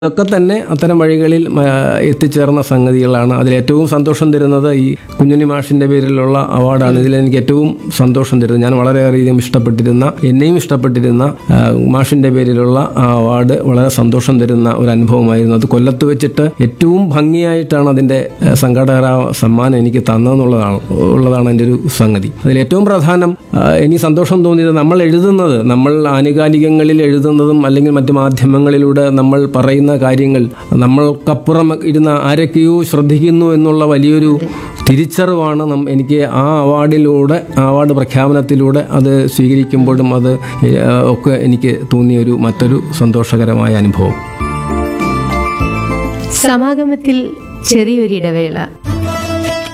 ഒക്കെ തന്നെ അത്തരം വഴികളിൽ ആ, എത്തിച്ചേർന്ന സംഗതികളാണ് അതിൽ ഏറ്റവും സന്തോഷം തരുന്നത് ഈ കുഞ്ഞുണ്ണി മാഷിന്റെ പേരിലുള്ള അവാർഡാണ് ഇതിൽ എനിക്ക് ഏറ്റവും സന്തോഷം തരുന്നത് ഞാൻ വളരെയധികം ഇഷ്ടപ്പെട്ടിരുന്ന എന്നെയും ഇഷ്ടപ്പെട്ടിരുന്ന ആ, മാഷിന്റെ പേരിലുള്ള ആ അവാർഡ് വളരെ സന്തോഷം തരുന്ന ഒരു അനുഭവമായിരുന്നു അത് കൊല്ലത്ത് വെച്ചിട്ട് ഏറ്റവും ഭംഗിയായിട്ടാണ് അതിന്റെ ആ, സംഘാടകർ ആ സമ്മാനം എനിക്ക് തന്നതെന്നുള്ളതാണ് ഉള്ളതാണ് എൻ്റെ ഒരു സംഗതി അതിൽ ഏറ്റവും പ്രധാനം ആ, എനിക്ക് സന്തോഷം തോന്നിയത് നമ്മൾ എഴുതുന്നത് നമ്മൾ ആനുകാലികങ്ങളിൽ എഴുതുന്നതും അല്ലെങ്കിൽ മറ്റു മാധ്യമങ്ങളിലൂടെ നമ്മൾ പറയുന്ന കാര്യങ്ങൾ നമ്മൾക്കപ്പുറം ഇരുന്ന ആരൊക്കെയോ ശ്രദ്ധിക്കുന്നു എന്നുള്ള വലിയൊരു തിരിച്ചറിവാണ് നം- എനിക്ക് ആ അവാർഡിലൂടെ ആ അവാർഡ് പ്രഖ്യാപനത്തിലൂടെ അത് സ്വീകരിക്കുമ്പോഴും അത് ഏ, ഒക്കെ എനിക്ക് തോന്നിയൊരു മറ്റൊരു സന്തോഷകരമായ അനുഭവം സമാഗമത്തിൽ ചെറിയൊരിടവേള